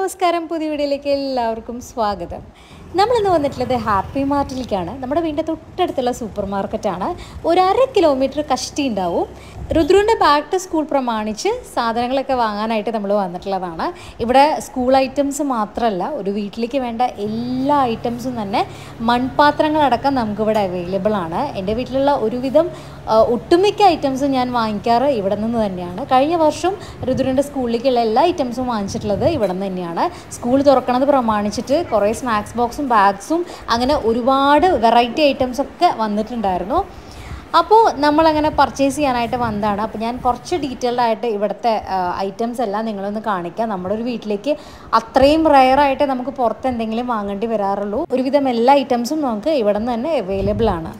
നമസ്കാരം പുതിയ വീഡിയോയിലേക്ക് എല്ലാവർക്കും സ്വാഗതം നമ്മളിന്ന് വന്നിട്ടുള്ളത് ഹാപ്പി മാർട്ടിലേക്കാണ് നമ്മുടെ വീടിൻ്റെ തൊട്ടടുത്തുള്ള സൂപ്പർ മാർക്കറ്റാണ് ഒരു അര കിലോമീറ്റർ കഷ്ടി ഉണ്ടാവും രുദ്രുവിൻ്റെ ബാക്ക് ടു സ്കൂൾ പ്രമാണിച്ച് സാധനങ്ങളൊക്കെ വാങ്ങാനായിട്ട് നമ്മൾ വന്നിട്ടുള്ളതാണ് ഇവിടെ സ്കൂൾ ഐറ്റംസ് മാത്രമല്ല ഒരു വീട്ടിലേക്ക് വേണ്ട എല്ലാ ഐറ്റംസും തന്നെ മൺപാത്രങ്ങളടക്കം നമുക്കിവിടെ അവൈലബിൾ ആണ് എൻ്റെ വീട്ടിലുള്ള ഒരുവിധം ആ, ഒട്ടുമിക്ക ഐറ്റംസും ഞാൻ വാങ്ങിക്കാറ് ഇവിടെ നിന്ന് തന്നെയാണ് കഴിഞ്ഞ വർഷം രുദ്രൻ്റെ സ്കൂളിലേക്കുള്ള എല്ലാ ഐറ്റംസും വാങ്ങിച്ചിട്ടുള്ളത് ഇവിടെ നിന്ന് തന്നെയാണ് സ്കൂൾ തുറക്കണത് പ്രമാണിച്ചിട്ട് കുറേ സ്നാക്സ് ബോക്സും ബാഗ്സും അങ്ങനെ ഒരുപാട് വെറൈറ്റി ഐറ്റംസ് ഒക്കെ വന്നിട്ടുണ്ടായിരുന്നു അപ്പോൾ നമ്മളങ്ങനെ പർച്ചേസ് ചെയ്യാനായിട്ട് വന്നതാണ് അപ്പോൾ ഞാൻ കുറച്ച് ഡീറ്റെയിൽഡ് ആയിട്ട് ഇവിടുത്തെ ഐറ്റംസ് എല്ലാം നിങ്ങളൊന്ന് കാണിക്കാം നമ്മുടെ ഒരു വീട്ടിലേക്ക് അത്രയും റയറായിട്ട് നമുക്ക് പുറത്ത് എന്തെങ്കിലും വാങ്ങേണ്ടി വരാറുള്ളൂ ഒരുവിധം എല്ലാ ഐറ്റംസും നമുക്ക് ഇവിടെ നിന്ന് തന്നെ അവൈലബിൾ ആണ്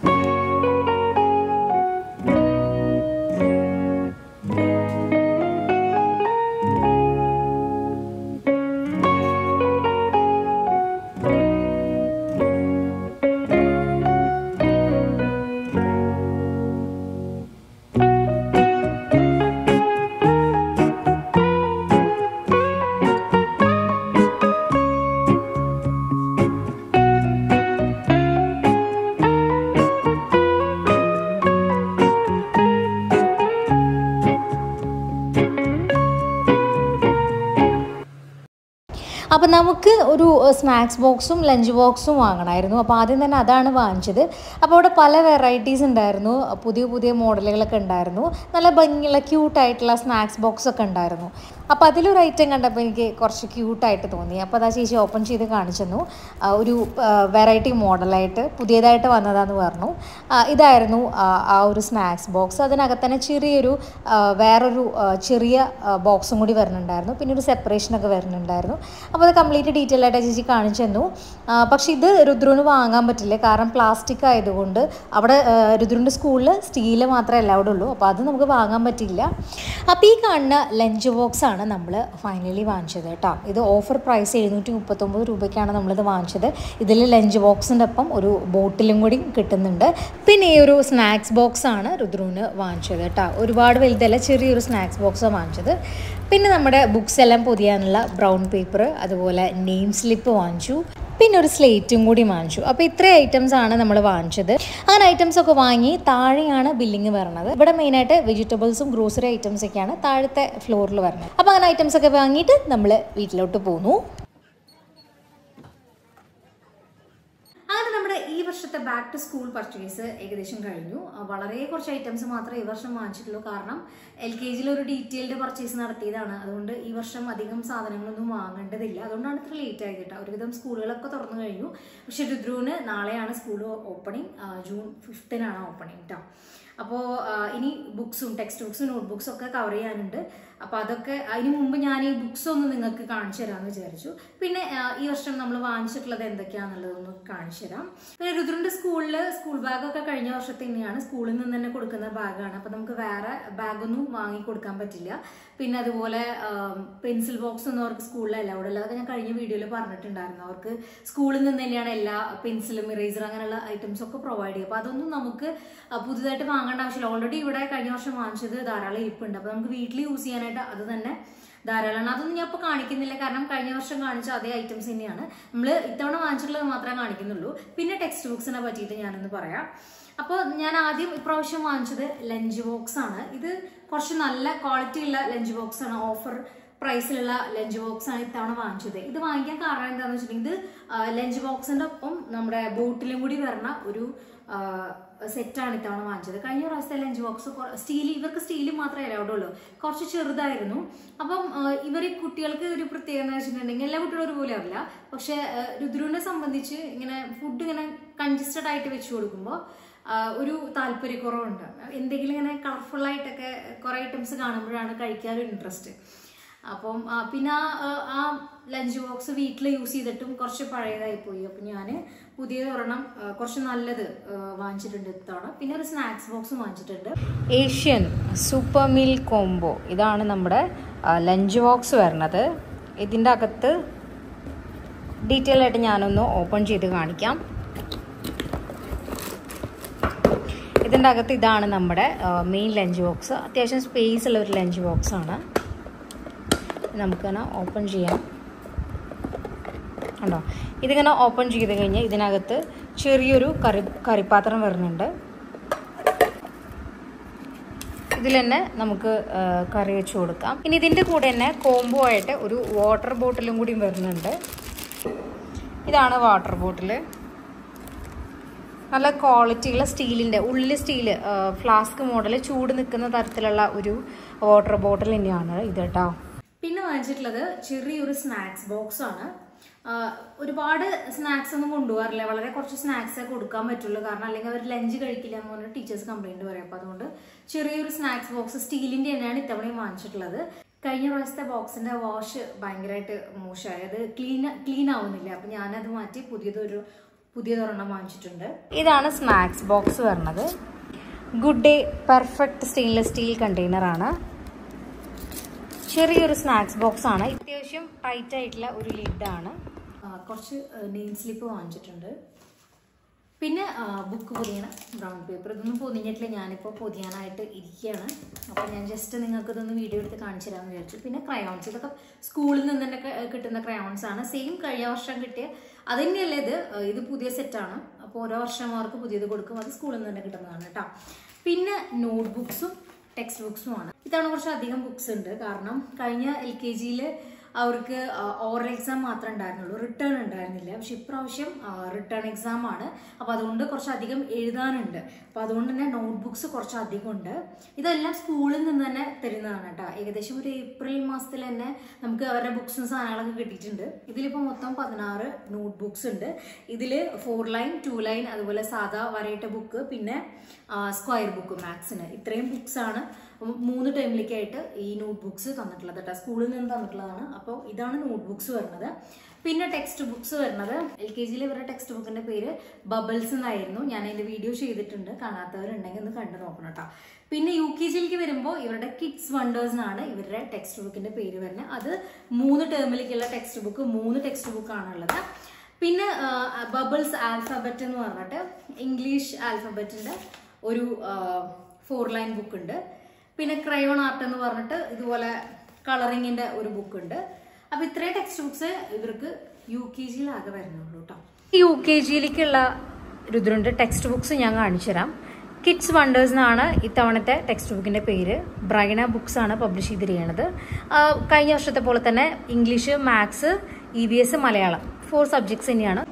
അപ്പോൾ നമുക്ക് ഒരു സ്നാക്സ് ബോക്സും ലഞ്ച് ബോക്സും വാങ്ങണമായിരുന്നു അപ്പോൾ ആദ്യം തന്നെ അതാണ് വാങ്ങിച്ചത് അപ്പോൾ അവിടെ പല വെറൈറ്റീസ് ഉണ്ടായിരുന്നു പുതിയ പുതിയ മോഡലുകളൊക്കെ ഉണ്ടായിരുന്നു നല്ല ഭംഗിയുള്ള ക്യൂട്ടായിട്ടുള്ള സ്നാക്സ് ബോക്സ് ഒക്കെ ഉണ്ടായിരുന്നു അപ്പോൾ അതിലൊരു ഐറ്റം കണ്ടപ്പോൾ എനിക്ക് കുറച്ച് ക്യൂട്ടായിട്ട് തോന്നി അപ്പോൾ അതാ ചേച്ചി ഓപ്പൺ ചെയ്ത് കാണിച്ചു തന്നു ആ, ഒരു വെറൈറ്റി മോഡലായിട്ട് പുതിയതായിട്ട് വന്നതാന്ന് പറഞ്ഞു ആ, ഇതായിരുന്നു ആ, ആ ഒരു സ്നാക്സ് ബോക്സ് അതിനകത്ത് തന്നെ ചെറിയൊരു ആ, വേറൊരു ആ, ചെറിയ ബോക്സും കൂടി വരുന്നുണ്ടായിരുന്നു പിന്നെ ഒരു സെപ്പറേഷനൊക്കെ വരുന്നുണ്ടായിരുന്നു അപ്പോൾ അത് കംപ്ലീറ്റ് ഡീറ്റെയിൽ ആയിട്ട് ചേച്ചി കാണിച്ചു തന്നു ആ, പക്ഷേ ഇത് രുദ്രുവിന് വാങ്ങാൻ പറ്റില്ല കാരണം പ്ലാസ്റ്റിക് ആയതുകൊണ്ട് അവിടെ ആ, രുദ്രുവിൻ്റെ സ്കൂളിൽ സ്റ്റീൽ മാത്രമേ അലൗഡ് ഉള്ളൂ അപ്പോൾ അത് നമുക്ക് വാങ്ങാൻ പറ്റില്ല അപ്പോൾ ഈ കാണുന്ന ലഞ്ച് ബോക്സ് ആണ് നമ്മൾ ഫൈനലി വാങ്ങിച്ചത് കേട്ടോ ഇത് ഓഫർ പ്രൈസ് എഴുന്നൂറ്റി മുപ്പത്തൊമ്പത് രൂപയ്ക്കാണ് നമ്മളിത് വാങ്ങിച്ചത് ഇതിൽ ലഞ്ച് ബോക്സിൻ്റെ ഒപ്പം ഒരു ബോട്ടിലും കൂടി കിട്ടുന്നുണ്ട് പിന്നെ ഈ ഒരു സ്നാക്സ് ബോക്സ് ആണ് രുദ്രുവിന് വാങ്ങിച്ചത് കേട്ടോ ഒരുപാട് വലുതല്ല ചെറിയൊരു സ്നാക്സ് ബോക്സാണ് വാങ്ങിച്ചത് പിന്നെ നമ്മുടെ ബുക്സ് എല്ലാം പൊതിയാനുള്ള ബ്രൗൺ പേപ്പർ അതുപോലെ നെയിം സ്ലിപ്പ് വാങ്ങിച്ചു പിന്നെ ഒരു സ്ലേറ്റും കൂടി വാങ്ങിച്ചു അപ്പോൾ ഇത്രയും ഐറ്റംസ് ആണ് നമ്മൾ വാങ്ങിച്ചത് അങ്ങനെ ഐറ്റംസ് ഒക്കെ വാങ്ങി താഴെയാണ് ബില്ലിങ് വരുന്നത് ഇവിടെ മെയിനായിട്ട് വെജിറ്റബിൾസും ഗ്രോസറി ഐറ്റംസ് ഒക്കെയാണ് താഴത്തെ ഫ്ലോറിൽ വരുന്നത് അപ്പോൾ അങ്ങനെ ഐറ്റംസ് ഒക്കെ വാങ്ങിയിട്ട് നമ്മൾ വീട്ടിലോട്ട് പോന്നു അങ്ങനെ നമ്മുടെ ഈ വർഷത്തെ ബാക്ക് ടു സ്കൂൾ പർച്ചേസ് ഏകദേശം കഴിഞ്ഞു ആ, വളരെ കുറച്ച് ഐറ്റംസ് മാത്രമേ ഈ വർഷം വാങ്ങിച്ചിട്ടുള്ളൂ കാരണം എൽ കെ ജിയിൽ ഒരു ഡീറ്റെയിൽഡ് പർച്ചേസ് നടത്തിയതാണ് അതുകൊണ്ട് ഈ വർഷം അധികം സാധനങ്ങളൊന്നും വാങ്ങേണ്ടതില്ല അതുകൊണ്ടാണ് ഇത്ര ലേറ്റ് ആയത് കേട്ടോ ഒരുവിധം സ്കൂളുകളൊക്കെ തുറന്നു കഴിഞ്ഞു പക്ഷെ രുദ്രുവിന് നാളെയാണ് സ്കൂൾ ഓപ്പണിംഗ് ജൂൺ ഫിഫ്തിനാണ് ഓപ്പണിംഗ് കേട്ടോ അപ്പോൾ ഇനി ബുക്സും ടെക്സ്റ്റ് ബുക്സും നോട്ട് ബുക്സും ഒക്കെ കവർ ചെയ്യാനുണ്ട് അപ്പോൾ അതൊക്കെ അതിന് മുമ്പ് ഞാൻ ഈ ബുക്സ് ഒന്ന് നിങ്ങൾക്ക് കാണിച്ചു തരാമെന്ന് വിചാരിച്ചു പിന്നെ ആ, ഈ വർഷം നമ്മൾ വാങ്ങിച്ചിട്ടുള്ളത് എന്തൊക്കെയാണെന്നുള്ളതൊന്ന് കാണിച്ചു തരാം പിന്നെ രുദ്രന്റെ സ്കൂളിൽ സ്കൂൾ ബാഗൊക്കെ കഴിഞ്ഞ വർഷത്തെ തന്നെയാണ് സ്കൂളിൽ നിന്ന് തന്നെ കൊടുക്കുന്ന ബാഗാണ് അപ്പോൾ നമുക്ക് വേറെ ബാഗൊന്നും വാങ്ങി കൊടുക്കാൻ പറ്റില്ല പിന്നെ അതുപോലെ പെൻസിൽ ബോക്സ് ഒന്നും അവർക്ക് സ്കൂളിൽ അലൗഡ് അല്ല അതൊക്കെ ഞാൻ കഴിഞ്ഞ വീഡിയോയിൽ പറഞ്ഞിട്ടുണ്ടായിരുന്നു അവർക്ക് സ്കൂളിൽ നിന്ന് തന്നെയാണ് എല്ലാ പെൻസിലും ഇറേസർ അങ്ങനെയുള്ള ഐറ്റംസ് ഒക്കെ പ്രൊവൈഡ് ചെയ്യുക അപ്പോൾ അതൊന്നും നമുക്ക് ആ, പുതുതായിട്ട് വാങ്ങേണ്ട ആവശ്യമില്ല ഓൾറെഡി ഇവിടെ കഴിഞ്ഞ വർഷം വാങ്ങിച്ചത് ധാരാളം ഇരിപ്പുണ്ട് അപ്പോൾ നമുക്ക് വീട്ടിൽ യൂസ് ചെയ്യാനായിട്ട് അത് തന്നെ ധാരാളമാണ് അതൊന്നും ഞാൻ ഇപ്പോൾ കാണിക്കുന്നില്ല കാരണം കഴിഞ്ഞ വർഷം കാണിച്ച അതേ ഐറ്റംസ് തന്നെയാണ് നമ്മൾ ഇത്തവണ വാങ്ങിച്ചിട്ടുള്ളത് മാത്രമേ കാണിക്കുന്നുള്ളൂ പിന്നെ ടെക്സ്റ്റ് ബുക്സിനെ പറ്റിയിട്ട് ഞാനൊന്ന് പറയാം അപ്പോൾ ഞാൻ ആദ്യം ഇപ്രാവശ്യം വാങ്ങിച്ചത് ലഞ്ച് ബോക്സ് ആണ് ഇത് കുറച്ച് നല്ല ക്വാളിറ്റി ഉള്ള ലഞ്ച് ബോക്സ് ആണ് ഓഫർ പ്രൈസിലുള്ള ലഞ്ച് ബോക്സ് ആണ് ഇത്തവണ വാങ്ങിച്ചത് ഇത് വാങ്ങിക്കാൻ കാരണം എന്താണെന്ന് വെച്ചിട്ടുണ്ടെങ്കിൽ ഇത് ലഞ്ച് ബോക്സിന്റെ ഒപ്പം നമ്മുടെ ബോട്ടിലും കൂടി വരുന്ന ഒരു സെറ്റാണ് ഇത്തവണ വാങ്ങിച്ചത് കഴിഞ്ഞ പ്രാവശ്യത്തെ ലഞ്ച് ബോക്സ് സ്റ്റീൽ ഇവർക്ക് സ്റ്റീൽ മാത്രമേ അലൗഡ് ഉള്ളൂ കുറച്ച് ചെറുതായിരുന്നു അപ്പം ഇവർ കുട്ടികൾക്ക് ഒരു പ്രത്യേകത എന്ന് വെച്ചിട്ടുണ്ടെങ്കിൽ എല്ലാ കുട്ടികളും ഒരുപോലെ ആവില്ല പക്ഷെ രുദ്രുവിനെ സംബന്ധിച്ച് ഇങ്ങനെ ഫുഡ് ഇങ്ങനെ കൺജസ്റ്റഡ് ആയിട്ട് വെച്ച് കൊടുക്കുമ്പോൾ ഒരു താല്പര്യക്കുറവുണ്ട് എന്തെങ്കിലും ഇങ്ങനെ കളർഫുൾ ആയിട്ടൊക്കെ കുറേ ഐറ്റംസ് കാണുമ്പോഴാണ് കഴിക്കാൻ ഒരു ഇൻട്രസ്റ്റ് അപ്പം ആ, പിന്നെ ആ, ആ ലഞ്ച് ബോക്സ് വീട്ടിൽ യൂസ് ചെയ്തിട്ടും കുറച്ച് പഴയതായി പോയി അപ്പം ഞാൻ പുതിയ ഒരെണ്ണം ആ, കുറച്ച് നല്ലത് ആ, വാങ്ങിച്ചിട്ടുണ്ട് ഇത്തവണ പിന്നെ ഒരു സ്നാക്സ് ബോക്സ് വാങ്ങിച്ചിട്ടുണ്ട് ഏഷ്യൻ സൂപ്പർ മീൽ കോംബോ ഇതാണ് നമ്മുടെ ലഞ്ച് ബോക്സ് വരുന്നത് ഇതിൻ്റെ അകത്ത് ഡീറ്റെയിൽ ആയിട്ട് ഞാനൊന്ന് ഓപ്പൺ ചെയ്ത് കാണിക്കാം ഇതിൻ്റെ അകത്ത് ഇതാണ് നമ്മുടെ മെയിൻ ലഞ്ച് ബോക്സ് അത്യാവശ്യം സ്പേസ് ഉള്ള ഒരു ലഞ്ച് ബോക്സ് ആണ് നമുക്ക് തന്നെ ഓപ്പൺ ചെയ്യാം കണ്ടോ ഇതിങ്ങനെ ഓപ്പൺ ചെയ്ത് കഴിഞ്ഞാൽ ഇതിനകത്ത് ചെറിയൊരു കറി കറിപ്പാത്രം വരുന്നുണ്ട് ഇതിൽ തന്നെ നമുക്ക് ആ, കറി വെച്ച് കൊടുക്കാം ഇനി ഇതിൻ്റെ കൂടെ തന്നെ കോംബോ ആയിട്ട് ഒരു വാട്ടർ ബോട്ടിലും കൂടി വരുന്നുണ്ട് ഇതാണ് വാട്ടർ ബോട്ടിൽ നല്ല ക്വാളിറ്റിയുള്ള സ്റ്റീലിൻ്റെ ഉള്ളിൽ സ്റ്റീല് ഫ്ലാസ്ക് മോഡൽ ചൂട് നിൽക്കുന്ന തരത്തിലുള്ള ഒരു വാട്ടർ ബോട്ടിൽ തന്നെയാണ് ഇത് കേട്ടോ പിന്നെ വാങ്ങിച്ചിട്ടുള്ളത് ചെറിയൊരു സ്നാക്സ് ബോക്സ് ആണ് ആ, ഒരുപാട് സ്നാക്സ് ഒന്നും കൊണ്ടുപോകാറില്ല വളരെ കുറച്ച് സ്നാക്സേ കൊടുക്കാൻ പറ്റുള്ളൂ കാരണം അല്ലെങ്കിൽ അവർ ലഞ്ച് കഴിക്കില്ല എന്ന് പറഞ്ഞാൽ ടീച്ചേഴ്സ് കംപ്ലൈൻറ്റ് പറയും അപ്പോൾ അതുകൊണ്ട് ചെറിയൊരു സ്നാക്സ് ബോക്സ് സ്റ്റീലിൻ്റെ തന്നെയാണ് ഇത്തവണയും വാങ്ങിച്ചിട്ടുള്ളത് കഴിഞ്ഞ പ്രാവശ്യത്തെ ബോക്സിന്റെ വാഷ് ഭയങ്കരമായിട്ട് മോശമായി അത് ക്ലീൻ ക്ലീൻ ആവുന്നില്ല അപ്പം ഞാനത് മാറ്റി പുതിയതൊരു പുതിയതൊരെണ്ണം വാങ്ങിച്ചിട്ടുണ്ട് ഇതാണ് സ്നാക്സ് ബോക്സ് വരുന്നത് good day perfect stainless steel container ആണ് ചെറിയൊരു സ്നാക്സ് ബോക്സ് ആണ് അത്യാവശ്യം ടൈറ്റ് ആയിട്ടുള്ള ഒരു ലിഡാണ് കുറച്ച് നെയിം സ്ലിപ്പ് വാങ്ങിച്ചിട്ടുണ്ട് പിന്നെ ബുക്ക് പൊതിയണ ബ്രൗൺ പേപ്പർ ഇതൊന്നും പൊതിഞ്ഞിട്ടില്ല ഞാനിപ്പോൾ പൊതിയാനായിട്ട് ഇരിക്കുകയാണ് അപ്പോൾ ഞാൻ ജസ്റ്റ് നിങ്ങൾക്ക് ഇതൊന്ന് വീഡിയോ എടുത്ത് കാണിച്ചു തരാമെന്ന് വിചാരിച്ചു പിന്നെ ക്രയോൺസ് ഇതൊക്കെ സ്കൂളിൽ നിന്ന് തന്നെ ക- കിട്ടുന്ന ക്രയോൺസ് ആണ് സെയിം കഴിഞ്ഞ വർഷം കിട്ടിയ അത് തന്നെയല്ലേ ഇത് ഏഹ് ഇത് പുതിയ സെറ്റാണ് അപ്പോൾ ഓരോ വർഷം അവർക്ക് പുതിയത് കൊടുക്കും അത് സ്കൂളിൽ നിന്ന് തന്നെ കിട്ടുന്നതാണ് കേട്ടോ പിന്നെ നോട്ട് ബുക്സും ടെക്സ്റ്റ് ബുക്സും ആണ് ഇത്തവണ കുറച്ച് അധികം ബുക്സ് ഉണ്ട് കാരണം കഴിഞ്ഞ എൽ കെ ജിയിൽ അവർക്ക് ഓറൽ എക്സാം മാത്രമേ ഉണ്ടായിരുന്നുള്ളൂ റിട്ടേൺ ഉണ്ടായിരുന്നില്ല പക്ഷെ ഇപ്രാവശ്യം റിട്ടേൺ എക്സാം ആണ് അപ്പോൾ അതുകൊണ്ട് കുറച്ചധികം എഴുതാനുണ്ട് അപ്പോൾ അതുകൊണ്ട് തന്നെ നോട്ട് ബുക്സ് കുറച്ച് അധികം ഉണ്ട് ഇതെല്ലാം സ്കൂളിൽ നിന്ന് തന്നെ തരുന്നതാണ് കേട്ടോ ഏകദേശം ഒരു ഏപ്രിൽ മാസത്തിൽ തന്നെ നമുക്ക് അവരുടെ ബുക്സും സാധനങ്ങളൊക്കെ കിട്ടിയിട്ടുണ്ട് ഇതിലിപ്പോൾ മൊത്തം പതിനാറ് നോട്ട് ബുക്സ് ഉണ്ട് ഇതിൽ ഫോർ ലൈൻ ടു ലൈൻ അതുപോലെ സാധാ വരയിട്ട ബുക്ക് പിന്നെ സ്ക്വയർ ബുക്ക് മാത്സിന് ഇത്രയും ബുക്സ് ആണ് മൂന്ന് ടൈമിലേക്കായിട്ട് ഈ നോട്ട് ബുക്സ് തന്നിട്ടുള്ളത് കേട്ടോ സ്കൂളിൽ നിന്ന് തന്നിട്ടുള്ളതാണ് അപ്പോൾ ഇതാണ് നോട്ട് ബുക്സ് വരുന്നത് പിന്നെ ടെക്സ്റ്റ് ബുക്സ് വരുന്നത് എൽ കെ ജിയിൽ ഇവരുടെ ടെക്സ്റ്റ് ബുക്കിന്റെ പേര് ബബിൾസ് എന്നായിരുന്നു ഞാൻ അതിന്റെ വീഡിയോ ചെയ്തിട്ടുണ്ട് കാണാത്തവരുണ്ടെങ്കിൽ ഒന്ന് കണ്ടു നോക്കണം കേട്ടോ പിന്നെ യു കെ ജിയിലേക്ക് വരുമ്പോൾ ഇവരുടെ കിഡ്സ് വണ്ടേഴ്സ് എന്നാണ് ഇവരുടെ ടെക്സ്റ്റ് ബുക്കിന്റെ പേര് വരുന്നത് അത് മൂന്ന് ടേമിലേക്കുള്ള ടെക്സ്റ്റ് ബുക്ക് മൂന്ന് ടെക്സ്റ്റ് ബുക്കാണുള്ളത് പിന്നെ ബബിൾസ് ആൽഫബറ്റ് എന്ന് പറഞ്ഞിട്ട് ഇംഗ്ലീഷ് ആൽഫബറ്റിന്റെ ഒരു ഫോർ ലൈൻ ബുക്ക് ഉണ്ട് പിന്നെ ക്രയോൺ ആർട്ട് എന്ന് പറഞ്ഞിട്ട് ഇതുപോലെ കളറിങ്ങിന്റെ ഒരു ബുക്ക് ഉണ്ട് അപ്പൊ ഇത്രയും ടെക്സ്റ്റ് ബുക്സ് ഇവർക്ക് യു കെ ജിയിലാകെ വരുന്നുള്ളൂ കേട്ടോ യു കെ ജിയിലേക്കുള്ള രുദ്രന്റെ ടെക്സ്റ്റ് ബുക്സ് ഞാൻ കാണിച്ചു തരാം കിഡ്സ് വണ്ടേഴ്സ് എന്നാണ് ഇത്തവണത്തെ ടെക്സ്റ്റ് ബുക്കിന്റെ പേര് ബ്രൈന ബുക്സ് ആണ് പബ്ലിഷ് ചെയ്തിരിക്കുന്നത് ആ, കഴിഞ്ഞ വർഷത്തെ പോലെ തന്നെ English maths E V S Malayalam four subjects തന്നെയാണ്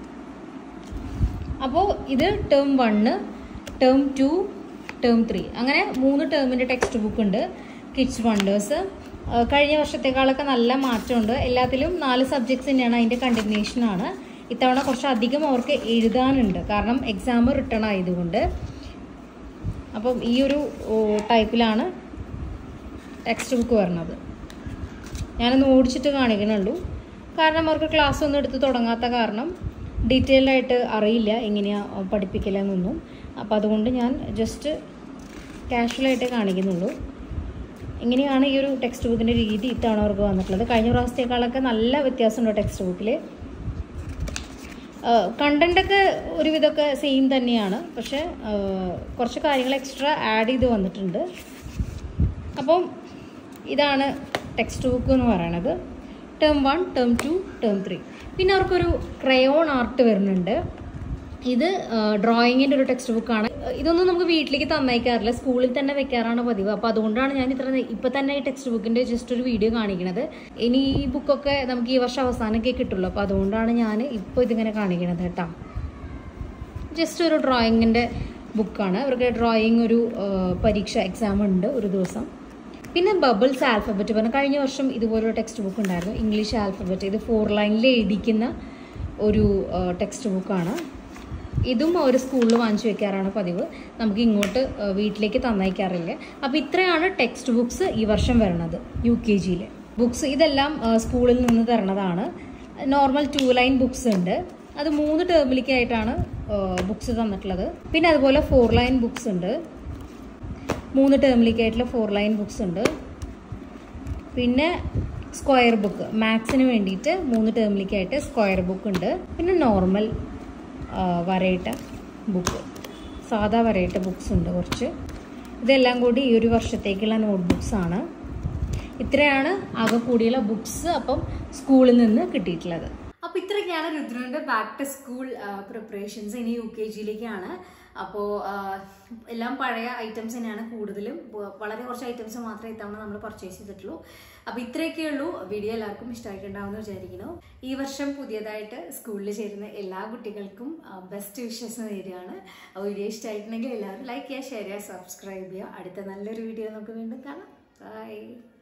അപ്പോൾ ഇത് term one term two term three അങ്ങനെ മൂന്ന് ടേമിൻ്റെ ടെക്സ്റ്റ് ബുക്ക് ഉണ്ട് കിഡ്സ് വണ്ടേഴ്സ് കഴിഞ്ഞ വർഷത്തേക്കാളൊക്കെ നല്ല മാറ്റമുണ്ട് എല്ലാത്തിലും നാല് സബ്ജക്ട്സ് തന്നെയാണ് അതിൻ്റെ കണ്ടിന്യൂഷനാണ് ഇത്തവണ കുറച്ച് അധികം അവർക്ക് എഴുതാനുണ്ട് കാരണം എക്സാം റിട്ടേൺ ആയതുകൊണ്ട് അപ്പം ഈ ഒരു ടൈപ്പിലാണ് ടെക്സ്റ്റ് ബുക്ക് വരുന്നത് ഞാനൊന്ന് ഓടിച്ചിട്ട് കാണിക്കണുള്ളൂ കാരണം അവർക്ക് ക്ലാസ് ഒന്നും എടുത്ത് തുടങ്ങാത്ത കാരണം ഡീറ്റെയിൽഡ് ആയിട്ട് അറിയില്ല എങ്ങനെയാണ് പഠിപ്പിക്കലെന്നൊന്നും അപ്പോൾ അതുകൊണ്ട് ഞാൻ ജസ്റ്റ് കാഷ്വലായിട്ട് കാണിക്കുന്നുള്ളൂ ഇങ്ങനെയാണ് ഈ ഒരു ടെക്സ്റ്റ് ബുക്കിൻ്റെ രീതി ഇത്തവണ അവർക്ക് വന്നിട്ടുള്ളത് കഴിഞ്ഞ പ്രാവശ്യത്തേക്കാളൊക്കെ നല്ല വ്യത്യാസമുണ്ട് ടെക്സ്റ്റ് ബുക്കിൽ കണ്ടൻ്റൊക്കെ ഒരുവിധമൊക്കെ സെയിം തന്നെയാണ് പക്ഷേ ആ, കുറച്ച് കാര്യങ്ങൾ എക്സ്ട്രാ ആഡ് ചെയ്ത് വന്നിട്ടുണ്ട് അപ്പം ഇതാണ് ടെക്സ്റ്റ് ബുക്ക് എന്ന് പറയണത് term one term two term three പിന്നെ അവർക്കൊരു ക്രയോൺ ആർട്ട് വരുന്നുണ്ട് ഇത് ഡ്രോയിങ്ങിൻ്റെ ഒരു ടെക്സ്റ്റ് ബുക്കാണ് ഇതൊന്നും നമുക്ക് വീട്ടിലേക്ക് തന്നയക്കാറില്ല സ്കൂളിൽ തന്നെ വെക്കാറാണ് പതിവ് അപ്പോൾ അതുകൊണ്ടാണ് ഞാൻ ഇത്ര ഇപ്പം തന്നെ ഈ ടെക്സ്റ്റ് ബുക്കിൻ്റെ ജസ്റ്റ് ഒരു വീഡിയോ കാണിക്കണത് ഇനി ഈ ബുക്കൊക്കെ നമുക്ക് ഈ വർഷം അവസാനമൊക്കെ കിട്ടുള്ളൂ അപ്പോൾ അതുകൊണ്ടാണ് ഞാൻ ഇപ്പോൾ ഇതിങ്ങനെ കാണിക്കണത് കേട്ടോ ജസ്റ്റ് ഒരു ഡ്രോയിങ്ങിൻ്റെ ബുക്കാണ് അവർക്ക് ഡ്രോയിങ് ഒരു ആ, പരീക്ഷ എക്സാം ഉണ്ട് ഒരു ദിവസം പിന്നെ ബബിൾസ് ആൽഫബറ്റ് പറഞ്ഞ കഴിഞ്ഞ വർഷം ഇതുപോലൊരു ടെക്സ്റ്റ് ബുക്ക് ഉണ്ടായിരുന്നു ഇംഗ്ലീഷ് ആൽഫബറ്റ് ഇത് ഫോർ ലൈനിൽ എഴുതിക്കുന്ന ഒരു ടെക്സ്റ്റ് ബുക്കാണ് ഇതും ഒരു സ്കൂളിൽ വാങ്ങിച്ചു വെക്കാറാണ് പതിവ് നമുക്ക് ഇങ്ങോട്ട് ആ, വീട്ടിലേക്ക് തന്നയക്കാറില്ല അപ്പോൾ ഇത്രയാണ് ടെക്സ്റ്റ് ബുക്സ് ഈ വർഷം വരുന്നത് യു കെ ജിയിൽ ബുക്സ് ഇതെല്ലാം ആ, സ്കൂളിൽ നിന്ന് തരണതാണ് നോർമൽ ടു ലൈൻ ബുക്സ് ഉണ്ട് അത് മൂന്ന് ടേമിലേക്കായിട്ടാണ് ബുക്സ് തന്നിട്ടുള്ളത് പിന്നെ അതുപോലെ ഫോർ ലൈൻ ബുക്സ് ഉണ്ട് മൂന്ന് ടേമിലേക്കായിട്ടുള്ള ഫോർ ലൈൻ ബുക്സ് ഉണ്ട് പിന്നെ സ്ക്വയർ ബുക്ക് മാത്സിന് വേണ്ടിയിട്ട് മൂന്ന് ടേമിലേക്കായിട്ട് സ്ക്വയർ ബുക്ക് ഉണ്ട് പിന്നെ നോർമൽ വരയിട്ട ബുക്ക് സാധാ വരയിട്ട ബുക്സ് ഉണ്ട് കുറച്ച് ഇതെല്ലാം കൂടി ഈ ഒരു വർഷത്തേക്കുള്ള നോട്ട് ബുക്സ് ആണ് ഇത്രയാണ് ആകെ കൂടിയുള്ള ബുക്സ് അപ്പം സ്കൂളിൽ നിന്ന് കിട്ടിയിട്ടുള്ളത് അപ്പൊ അപ്പോൾ ഇത്രയൊക്കെയാണ് രുദ്രൻ്റെ ബാക്ക് ടു സ്കൂൾ പ്രിപ്പറേഷൻസ് ഇനി യു കെ ജിയിലേക്കാണ് അപ്പോൾ എല്ലാം പഴയ ഐറ്റംസ് തന്നെയാണ് കൂടുതലും വ- വളരെ കുറച്ച് ഐറ്റംസ് മാത്രമേ ഇത്തവണ നമ്മൾ പർച്ചേസ് ചെയ്തിട്ടുള്ളൂ അപ്പോൾ ഇത്രയൊക്കെ ഉള്ളൂ വീഡിയോ എല്ലാവർക്കും ഇഷ്ടമായിട്ടുണ്ടാവുമെന്ന് വിചാരിക്കുന്നു ഈ വർഷം പുതിയതായിട്ട് സ്കൂളിൽ ചേരുന്ന എല്ലാ കുട്ടികൾക്കും ബെസ്റ്റ് വിഷസ് നേരുകയാണ് ആ വീഡിയോ ഇഷ്ടമായിട്ടുണ്ടെങ്കിൽ എല്ലാവരും ലൈക്ക് ചെയ്യുക ഷെയർ ചെയ്യുക സബ്സ്ക്രൈബ് ചെയ്യുക അടുത്ത നല്ലൊരു വീഡിയോ നമുക്ക് വീണ്ടും കാണാം ബൈ